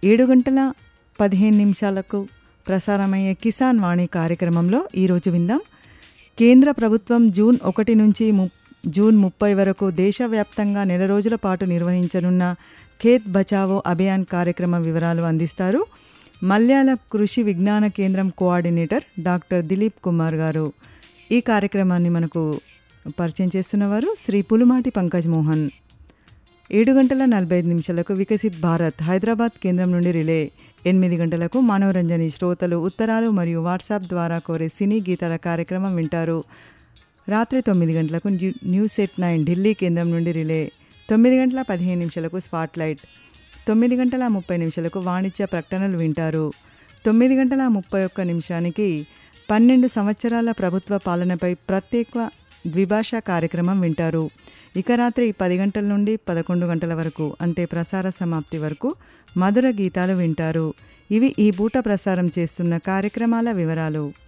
ఏడు గంటల పదిహేను నిమిషాలకు ప్రసారమయ్యే కిసాన్ వాణి కార్యక్రమంలో ఈరోజు విందాం కేంద్ర ప్రభుత్వం జూన్ ఒకటి నుంచి ము జూన్ ముప్పై వరకు దేశవ్యాప్తంగా నెల రోజుల పాటు నిర్వహించనున్న ఖేత్ బచావో అభియాన్ కార్యక్రమ వివరాలు అందిస్తారు మల్యాల కృషి విజ్ఞాన కేంద్రం కోఆర్డినేటర్ డాక్టర్ దిలీప్ కుమార్ గారు ఈ కార్యక్రమాన్ని మనకు పరిచయం చేస్తున్నవారు శ్రీ పులుమాటి పంకజ్ మోహన్ ఏడు గంటల నలభై ఐదు నిమిషాలకు వికసిత్ భారత్ హైదరాబాద్ కేంద్రం నుండి రిలే ఎనిమిది గంటలకు మనోరంజని శ్రోతలు ఉత్తరాలు మరియు వాట్సాప్ ద్వారా కోరే సినీ గీతాల కార్యక్రమం వింటారు రాత్రి తొమ్మిది గంటలకు new- news at nine Delhi కేంద్రం నుండి రిలే తొమ్మిది గంటల పదిహేను నిమిషాలకు స్పాట్లైట్ తొమ్మిది గంటల ముప్పై నిమిషాలకు వాణిజ్య ప్రకటనలు వింటారు తొమ్మిది గంటల ముప్పై ఒక్క నిమిషానికి పన్నెండు సంవత్సరాల ప్రభుత్వ పాలనపై ప్రత్యేక ద్విభాషా కార్యక్రమం వింటారు ఇక రాత్రి పది గంటల నుండి పదకొండు గంటల వరకు అంటే ప్రసార సమాప్తి వరకు మధుర గీతాలు వింటారు ఇవి ఈ పూట ప్రసారం చేస్తున్న కార్యక్రమాల వివరాలు